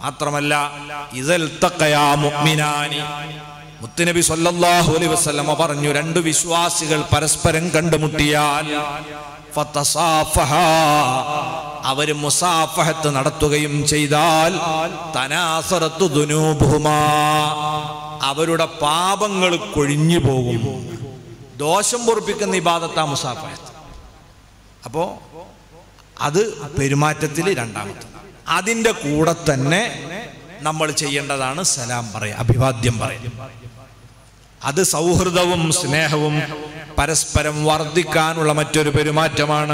മാത്രമല്ല ഇതൽ തക്കയാ മുഅ്മിനാനി മുത്തുനബി സല്ലല്ലാഹു അലൈഹി വസല്ലമ പറഞ്ഞു രണ്ട് വിശ്വാസികൾ പരസ്പരം കണ്ടുമുട്ടിയാൽ ഫതസാഫഹാ അവര് മുസാഫഹത്ത് നടത്തുകയും ചെയ്താൽ തനാസറത്തു ദുനൂബുഹുമാ അവരുടെ പാപങ്ങൾ കൊഴിഞ്ഞു പോകും ദോഷം പൊറുപ്പിക്കുന്ന ഇബാദത്താ മുസാഫഹത്ത് അപ്പോ അത് പെരുമാറ്റത്തിൽ രണ്ടാമത്തെ അതിൻ്റെ കൂടെ തന്നെ നമ്മൾ ചെയ്യേണ്ടതാണ് സലാം പറയാ അഭിവാദ്യം പറയാം അത് സൗഹൃദവും സ്നേഹവും പരസ്പരം വർദ്ധിക്കാനുള്ള മറ്റൊരു പെരുമാറ്റമാണ്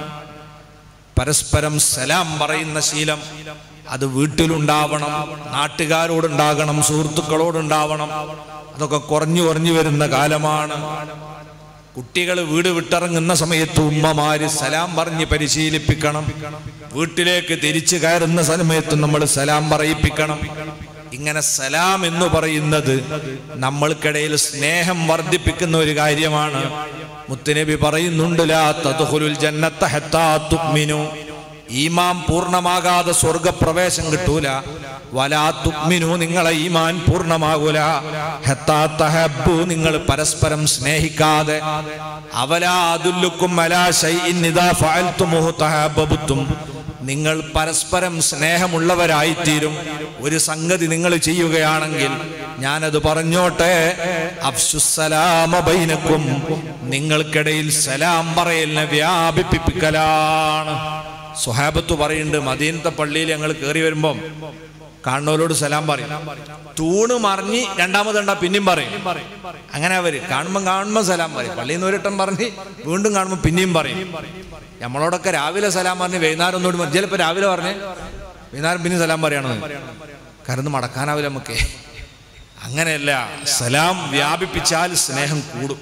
പരസ്പരം സലാം പറയുന്ന ശീലം അത് വീട്ടിലുണ്ടാവണം നാട്ടുകാരോടുണ്ടാകണം സുഹൃത്തുക്കളോടുണ്ടാവണം അതൊക്കെ കുറഞ്ഞു കുറഞ്ഞു വരുന്ന കാലമാണ് കുട്ടികൾ വീട് വിട്ടിറങ്ങുന്ന സമയത്ത് ഉമ്മമാര് സലാം പറഞ്ഞ് പരിശീലിപ്പിക്കണം വീട്ടിലേക്ക് തിരിച്ചു കയറുന്ന സമയത്ത് നമ്മൾ സലാം പറയിപ്പിക്കണം ഇങ്ങനെ സലാം എന്ന് പറയുന്നത് നമ്മൾക്കിടയിൽ സ്നേഹം വർദ്ധിപ്പിക്കുന്ന ഒരു കാര്യമാണ് മുത്തുനബി പറയുന്നുണ്ട് ലാ തദ്ഖുലുൽ ജന്നത്ത ഹത്താ തുഅ്മിനു ഈമാൻ പൂർണ്ണമാകാതെ സ്വർഗപ്രവേശം കിട്ടൂല വലാ തുഅ്മിനു നിങ്ങളെ ഈമാൻ പൂർണ്ണമാകൂല ഹത്താ തഹബ്ബു നിങ്ങൾ പരസ്പരം സ്നേഹിക്കാതെ അവലാ അദുല്ലുക്കും അലാ ശൈഇൻ ഇദാ ഫഅൽതുമുഹു തഹബ്ബതും നിങ്ങൾ പരസ്പരം സ്നേഹമുള്ളവരായിത്തീരും ഒരു സംഗതി നിങ്ങൾ ചെയ്യുകയാണെങ്കിൽ ഞാനത് പറഞ്ഞോട്ടെ അഫ്സുസലാമ ബൈനക്കും നിങ്ങൾക്കിടയിൽ സലാം പറയലിനെ വ്യാപിപ്പിക്കലാണ് സുഹാബത്ത് പറയുന്നുണ്ട് മദീനത്തെ പള്ളിയിൽ ഞങ്ങൾ കയറി വരുമ്പം കാണുന്നവരോട് സലാം പറയും തൂണ് മറിഞ്ഞ് രണ്ടാമതുണ്ടാ പിന്നെയും പറയും അങ്ങനെ അവര് കാണുമ്പോൾ കാണുമ്പോൾ സലാം പറയും പള്ളിയിൽ നിന്ന് ഒരിട്ടം പറഞ്ഞ് വീണ്ടും കാണുമ്പോൾ പിന്നെയും പറയും നമ്മളോടൊക്കെ രാവിലെ സലാം പറഞ്ഞ് വൈകുന്നേരം ഒന്നുകൂടി മതി ചിലപ്പോൾ രാവിലെ പറഞ്ഞ് വൈകുന്നേരം പിന്നെ സലാം പറയണോ കരുന്ന് മടക്കാനാവില്ല നമുക്ക് അങ്ങനെയല്ല സലാം വ്യാപിപ്പിച്ചാൽ സ്നേഹം കൂടും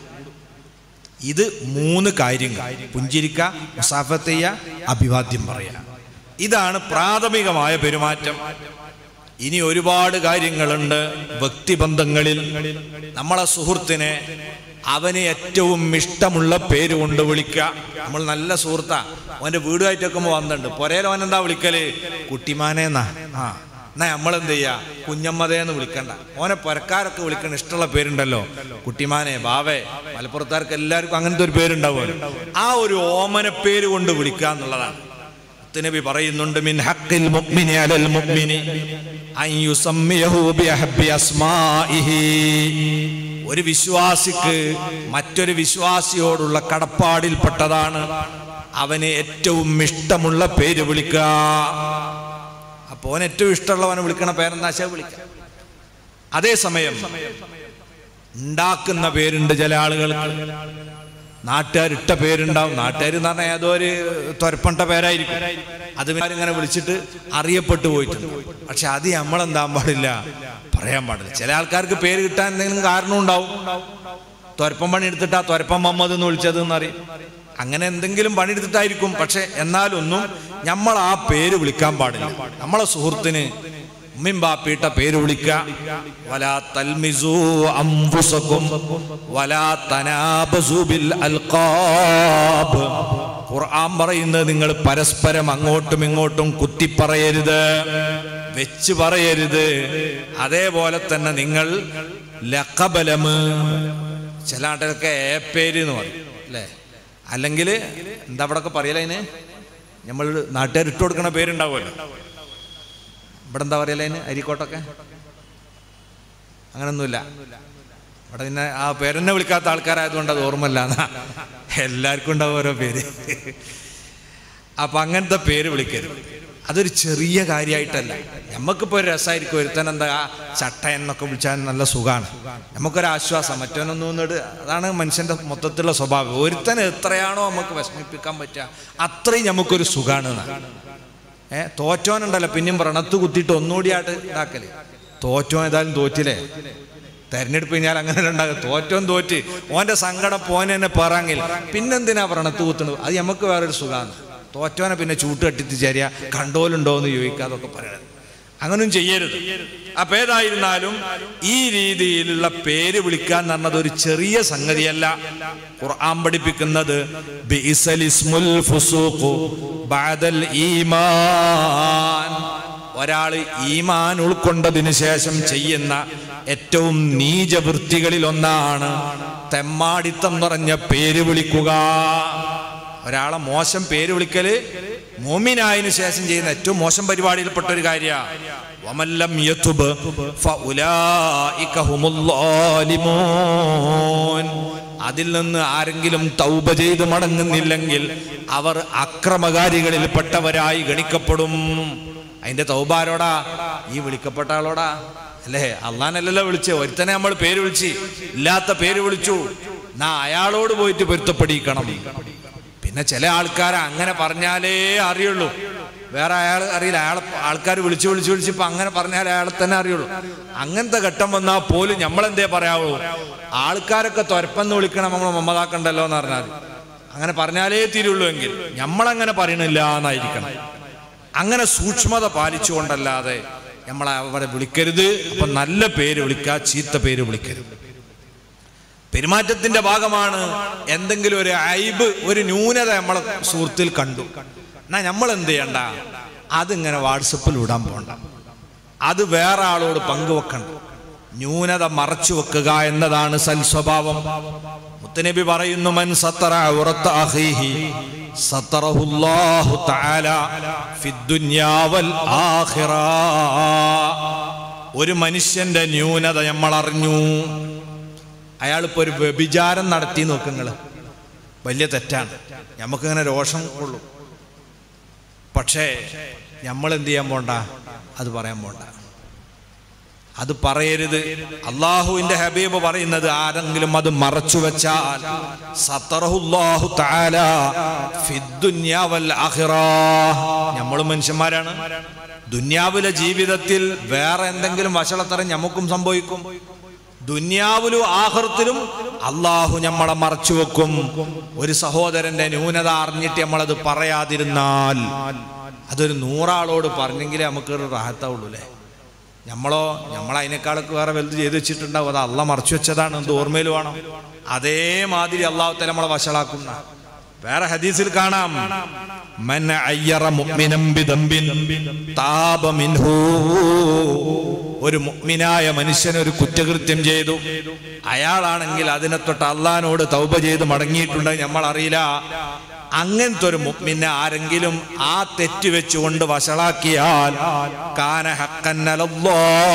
ഇത് മൂന്ന് കാര്യങ്ങൾ പുഞ്ചിരിക്ക മുസാഫത്ത് ചെയ്യുക അഭിവാദ്യം പറയുക ഇതാണ് പ്രാഥമികമായ പെരുമാറ്റം ഇനി ഒരുപാട് കാര്യങ്ങളുണ്ട് വ്യക്തിബന്ധങ്ങളിൽ നമ്മളെ സുഹൃത്തിനെ അവന് ഏറ്റവും ഇഷ്ടമുള്ള പേര് കൊണ്ട് വിളിക്കുക നമ്മൾ നല്ല സുഹൃത്താ അവന്റെ വീടുമായിട്ടൊക്കെ വന്നിട്ടുണ്ട് പൊരയിൽ അവൻ എന്താ വിളിക്കല് കുട്ടിമാനേന്നാ ആ എന്നാ നമ്മളെന്ത് ചെയ്യാ കുഞ്ഞമ്മതേന്ന് വിളിക്കണ്ട ഓനെ പൊരക്കാരൊക്കെ വിളിക്കണ ഇഷ്ടമുള്ള പേരുണ്ടല്ലോ കുട്ടിമാനെ ബാവേ മലപ്പുറത്താർക്ക് എല്ലാവർക്കും അങ്ങനത്തെ ഒരു പേരുണ്ടാവുമല്ലോ ആ ഒരു ഓമന പേര് കൊണ്ട് വിളിക്കുക എന്നുള്ളതാണ് നബി പറയുന്നുണ്ട് മിൻ ഹഖിൽ മുഅ്മിനി അലൽ മുഅ്മിനി അൻ യുസമ്മിയഹു ബിഅഹബ്ബി അസ്മാഇഹി ഒരു വിശ്വാസിക്ക് മറ്റൊരു വിശ്വാസിയോടുള്ള കടപ്പാടിൽപ്പെട്ടതാണ് അവന് ഏറ്റവും ഇഷ്ടമുള്ള പേര് വിളിക്കുക അപ്പോ അവന് ഏറ്റവും ഇഷ്ടമുള്ളവനെ വിളിക്കണ പേരെന്താശ വിളിക്കുക അതേസമയം ഉണ്ടാക്കുന്ന പേരുണ്ട് ചില ആളുകൾക്ക് നാട്ടുകാരിട്ട പേരുണ്ടാവും നാട്ടുകാർ എന്ന് പറഞ്ഞാൽ ഏതോ ഒരു തൊരപ്പണ്ട പേരായിരിക്കും അത് പിന്നെ ഇങ്ങനെ വിളിച്ചിട്ട് അറിയപ്പെട്ടു പോയിട്ടുണ്ട് പക്ഷെ അത് നമ്മളെന്താൻ പാടില്ല പറയാൻ പാടില്ല ചില ആൾക്കാർക്ക് പേര് കിട്ടാൻ എന്തെങ്കിലും കാരണം ഉണ്ടാവും തൊരപ്പം പണി എടുത്തിട്ടാ തൊരപ്പം മമ്മദ് എന്ന് വിളിച്ചത് എന്നറിയും അങ്ങനെ എന്തെങ്കിലും പണിയെടുത്തിട്ടായിരിക്കും പക്ഷെ എന്നാലൊന്നും നമ്മൾ ആ പേര് വിളിക്കാൻ പാടില്ല നമ്മളെ സുഹൃത്തിന് ഉമ്മിൻ ബാപ്പിയിട്ട പേര് വിളിക്കുക വലാ തൽമിസു അംഫുസകും വലാ തനാബസു ബിൽ അൽഖാബ് ഖുർആൻ പറയുന്നത് നിങ്ങൾ പരസ്പരം അങ്ങോട്ടും ഇങ്ങോട്ടും കുത്തിപ്പറയരുത് വെച്ച് പറയരുത് അതേപോലെ തന്നെ നിങ്ങൾ ലഖബലമ് ചില നാട്ടിലൊക്കെ ഏ പേര് എന്ന് പറയും അല്ലേ അല്ലെങ്കിൽ എന്താ അവിടെ ഒക്കെ പറയല അതിന് നമ്മൾ നാട്ടുകാർ ഇട്ട് കൊടുക്കണ പേരുണ്ടാവുമല്ലോ ഇവിടെ എന്താ പറയല അതിന് അരിക്കോട്ടൊക്കെ അങ്ങനൊന്നുമില്ല ഇവിടെ പിന്നെ ആ പേരെന്നെ വിളിക്കാത്ത ആൾക്കാരായതുകൊണ്ട് അത് ഓർമ്മല്ല എന്നാ എല്ലാവർക്കും ഉണ്ടാവും ഓരോ പേര് അപ്പൊ അങ്ങനത്തെ പേര് വിളിക്കരുത് അതൊരു ചെറിയ കാര്യമായിട്ടല്ല നമുക്കിപ്പോൾ ഒരു രസമായിരിക്കും ഒരുത്തൻ എന്താ ചട്ട എന്നൊക്കെ വിളിച്ചാൽ നല്ല സുഖമാണ് നമുക്കൊരു ആശ്വാസം മറ്റവനൊന്നും ഒന്നിട്ട് അതാണ് മനുഷ്യന്റെ മൊത്തത്തിലുള്ള സ്വഭാവം ഒരുത്തൻ എത്രയാണോ നമുക്ക് വിഷമിപ്പിക്കാൻ പറ്റുക അത്രയും നമുക്കൊരു സുഖമാണ് എന്നാണ് ഏ തോറ്റോനുണ്ടല്ലോ പിന്നെയും വ്രണത്ത് കുത്തിയിട്ട് ഒന്നുകൂടിയായിട്ട് ഇതാക്കല് തോറ്റോൻ ഏതായാലും തോറ്റില്ലേ തെരഞ്ഞെടുപ്പ് കഴിഞ്ഞാൽ അങ്ങനെ ഉണ്ടാകും തോറ്റോൻ തോറ്റ് ഓന്റെ സങ്കടം പോനെ തന്നെ പറയാങ്കിൽ പിന്നെന്തിനാ വ്രണത്ത് കുത്തുന്നത് അത് നമുക്ക് വേറൊരു സുഖമാണ് തോറ്റോനെ പിന്നെ ചൂട്ട് കെട്ടിത്ത് ചേരിയ കണ്ടോലുണ്ടോ എന്ന് ചോദിക്കാതൊക്കെ പറയണത് അങ്ങനും ചെയ്യരുത് അപ്പൊ ഏതായിരുന്നാലും ഈ രീതിയിലുള്ള പേര് വിളിക്കാൻ എന്ന് പറഞ്ഞത് ഒരു ചെറിയ സംഗതിയല്ല ഖുർആൻ പഠിപ്പിക്കുന്നത് ബിഇസൽ ഇസ്മുൽ ഫുസൂഖു ബഅദൽ ഈമാൻ ഒരാൾ ഈമാൻ ഉൾക്കൊണ്ടതിന് ശേഷം ചെയ്യുന്ന ഏറ്റവും നീചവൃത്തികളിൽ ഒന്നാണ് തെമ്മാടിത്തം നിറഞ്ഞ പേര് വിളിക്കുക ഒരാളെ മോശം പേര് വിളിക്കല് മോമിനായതിനു ശേഷം ചെയ്യുന്ന ഏറ്റവും മോശം പരിപാടിയിൽപ്പെട്ട ഒരു കാര്യമാണ് വമല്ലം യതുബ് ഫഉലായിക ഹുമുല്ലാലിമൂൻ അതിൽ നിന്ന് ആരെങ്കിലും തൗബ ചെയ്ത് മടങ്ങുന്നില്ലെങ്കിൽ അവർ അക്രമകാരികളിൽപ്പെട്ടവരായി ഗണിക്കപ്പെടും അതിന്റെ തൗബ ആരോടാ ഈ വിളിക്കപ്പെട്ട ആളോടാ അല്ലേ അള്ളാനല്ലല്ലോ വിളിച്ച് ഒരുത്തനെ നമ്മൾ പേര് വിളിച്ച് ഇല്ലാത്ത പേര് വിളിച്ചു നാ അയാളോട് പോയിട്ട് പൊരുത്തപ്പെടിക്കണം പിന്നെ ചില ആൾക്കാരെ അങ്ങനെ പറഞ്ഞാലേ അറിയുള്ളൂ വേറെ അയാൾ അറിയില്ല അയാളെ ആൾക്കാർ വിളിച്ച് വിളിച്ച് വിളിച്ച് ഇപ്പൊ അങ്ങനെ പറഞ്ഞാൽ അയാളെ തന്നെ അറിയുള്ളൂ അങ്ങനത്തെ ഘട്ടം വന്നാൽ പോലും നമ്മളെന്തേ പറയാവൂ ആൾക്കാരൊക്കെ തൊരപ്പെന്ന് വിളിക്കണം നമ്മൾ മമ്മതാക്കണ്ടല്ലോ എന്ന് പറഞ്ഞാൽ അങ്ങനെ പറഞ്ഞാലേ തീരുള്ളൂ എങ്കിൽ നമ്മളങ്ങനെ പറയണില്ല എന്നായിരിക്കണം അങ്ങനെ സൂക്ഷ്മത പാലിച്ചുകൊണ്ടല്ലാതെ നമ്മൾ അവരെ വിളിക്കരുത് അപ്പൊ നല്ല പേര് വിളിക്കുക ചീത്ത പേര് വിളിക്കരുത് പെരുമാറ്റത്തിന്റെ ഭാഗമാണ് എന്തെങ്കിലും ഒരു ഐബ് ഒരു ന്യൂനത നമ്മളെ സുഹൃത്തിൽ കണ്ടു എന്നാ നമ്മൾ എന്ത് ചെയ്യണ്ട അതിങ്ങനെ വാട്സപ്പിൽ വിടാൻ പോണ്ട അത് വേറെ ആളോട് പങ്കുവെക്കണ്ട ന്യൂനത മറച്ചു വെക്കുക എന്നതാണ് സൽസ്വഭാവം മുത്തനബി പറയുന്നു മൻ സത്തറ ഉറത്ത അഖീഹി സത്തറഹുല്ലാഹു തആല ഫിദ്ദുന്യാ വൽ ആഖിറ ഒരു മനുഷ്യന്റെ ന്യൂനത നമ്മൾ അറിഞ്ഞു അയാളിപ്പോ ഒരു വ്യഭിചാരം നടത്തി നോക്കുങ്ങള് വലിയ തെറ്റാണ് നമുക്കിങ്ങനെ രോഷം കൊള്ളൂ പക്ഷേ നമ്മൾ എന്ത് ചെയ്യാൻ പോണ്ട അത് പറയാൻ പോണ്ട അത് പറയരുത് അള്ളാഹുവിന്റെ ഹബീബ് പറയുന്നത് ആരെങ്കിലും അത് മറച്ചു വെച്ചാൽ സത്തറഹുല്ലാഹു തആല ഫിദ്ദുന്യാ വൽ ആഖിറ നമ്മൾ മനുഷ്യന്മാരാണ് ദുന്യാവിലെ ജീവിതത്തിൽ വേറെ എന്തെങ്കിലും വഷളത്തരം നമുക്കും സംഭവിക്കും ദുന്യാവിലും ആഹൃത്തിലും അള്ളാഹു നമ്മളെ മറച്ചു വെക്കും ഒരു സഹോദരന്റെ ന്യൂനത അറിഞ്ഞിട്ട് നമ്മളത് പറയാതിരുന്നാൽ അതൊരു നൂറാളോട് പറഞ്ഞെങ്കിലേ നമുക്കൊരു റാഹത്താവുള്ളൂ അല്ലേ നമ്മളോ നമ്മൾ അതിനേക്കാളൊക്കെ വേറെ വലുത് ചെയ്തു വെച്ചിട്ടുണ്ടാവും അത് അള്ള മറച്ചു വെച്ചതാണ് എന്ത് ഓർമ്മയിൽ വേണം അതേമാതിരി അള്ളാഹുത്തെ നമ്മളെ വഷളാക്കുന്ന വേറെ ഹദീസിൽ കാണാം മൻ അയ്യറ മുഅ്മിനം ബിദംബിൻ താബ മിൻഹു ഒരു മുഅ്മിനായ മനുഷ്യൻ ഒരു കുറ്റകൃത്യം ചെയ്തു അയാളാണെങ്കിൽ അതിനെ തൊട്ട് അള്ളഹാനോട് തൗബ ചെയ്ത് മടങ്ങിയിട്ടുണ്ടെങ്കിൽ നമ്മൾ അറിയില്ല അങ്ങനത്തെ ഒരു മുഅ്മിനെ ആരെങ്കിലും ആ തെറ്റ് വെച്ചുകൊണ്ട് വഷളാക്കിയാൽ കാന ഹക്കന്നലല്ലാ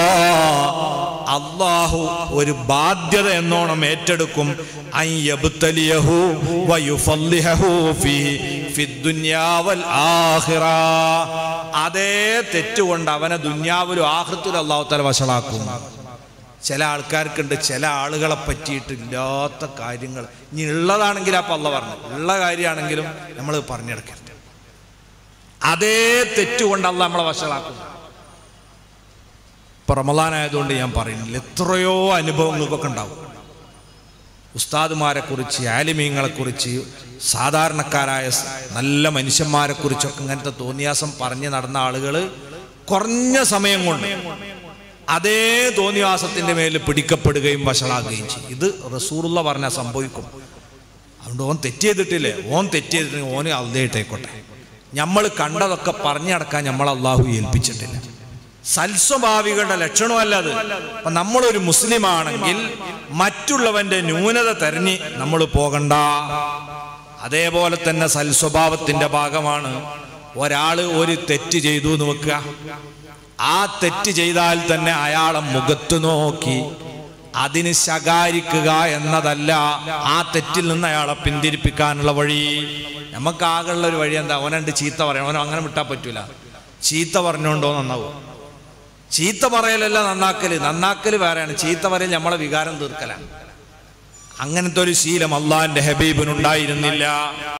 അള്ളാഹു ഒരു ബാധ്യത എന്നോണം ഏറ്റെടുക്കും അൻ യബ്തലിയഹു വയുഫല്ലിഹു ഫീഹി ഫിദ്ദുന്യാ വൽ ആഖിറ അതേ തെറ്റുകൊണ്ട് അവനെ ദുന്യാവിലും ആഹൃത്തിലും അള്ളാഹു തല വഷളാക്കും ചില ആൾക്കാർക്കുണ്ട് ചില ആളുകളെ പറ്റിയിട്ട് ഇല്ലാത്ത കാര്യങ്ങൾ ഇനി ഉള്ളതാണെങ്കിൽ അപ്പം അല്ല പറഞ്ഞു ഉള്ള കാര്യമാണെങ്കിലും നമ്മൾ പറഞ്ഞെടുക്കരുത് അതേ തെറ്റുകൊണ്ട് അല്ല നമ്മളെ വഷളാക്കും ഇപ്പൊ റമദാനായതുകൊണ്ട് ഞാൻ പറയുന്നില്ല എത്രയോ അനുഭവങ്ങൾക്കൊക്കെ ഉണ്ടാവും ഉസ്താദുമാരെ കുറിച്ച് ആലിമീങ്ങളെ കുറിച്ച് സാധാരണക്കാരായ സ് നല്ല മനുഷ്യന്മാരെ കുറിച്ചൊക്കെ ഇങ്ങനത്തെ തോന്നിയാസം പറഞ്ഞ് നടന്ന ആളുകൾ കുറഞ്ഞ സമയം കൊണ്ട് അതേ തോന്നിവാസത്തിന്റെ മേൽ പിടിക്കപ്പെടുകയും വഷളാകുകയും ചെയ്യും ഇത് റസൂറുള്ള പറഞ്ഞാൽ സംഭവിക്കും അതുകൊണ്ട് ഓൻ തെറ്റ് ചെയ്തിട്ടില്ലേ ഓൻ തെറ്റ് ചെയ്തിട്ടുണ്ടെങ്കിൽ ഓന് അള്ളേട്ടേക്കോട്ടെ നമ്മൾ കണ്ടതൊക്കെ പറഞ്ഞടക്കാൻ നമ്മൾ അള്ളാഹു ഏൽപ്പിച്ചിട്ടില്ല സൽസ്വഭാവികളുടെ ലക്ഷണമല്ല അത് അപ്പൊ നമ്മളൊരു മുസ്ലിം ആണെങ്കിൽ മറ്റുള്ളവന്റെ ന്യൂനത തെരഞ്ഞ് നമ്മൾ പോകണ്ട അതേപോലെ തന്നെ സൽസ്വഭാവത്തിന്റെ ഭാഗമാണ് ഒരാള് ഒരു തെറ്റ് ചെയ്തു എന്ന് വെക്കുക ആ തെറ്റ് ചെയ്താൽ തന്നെ അയാളെ മുഖത്ത് നോക്കി അതിന് ശകാരിക്കുക എന്നതല്ല ആ തെറ്റിൽ നിന്ന് അയാളെ പിന്തിരിപ്പിക്കാനുള്ള വഴി നമുക്ക് ആകെയുള്ള ഒരു വഴി എന്താ ഓനണ്ട് ചീത്ത പറയണം ഓനോ അങ്ങനെ വിട്ടാൻ പറ്റൂല ചീത്ത പറഞ്ഞോണ്ടോ നന്നാവും ചീത്ത പറയലല്ല നന്നാക്കല് നന്നാക്കല് വേറെയാണ് ചീത്ത പറയൽ നമ്മളെ വികാരം തീർക്കലാണ് അങ്ങനത്തെ ഒരു ശീലം അള്ളാന്റെ ഹബീബിനുണ്ടായിരുന്നില്ല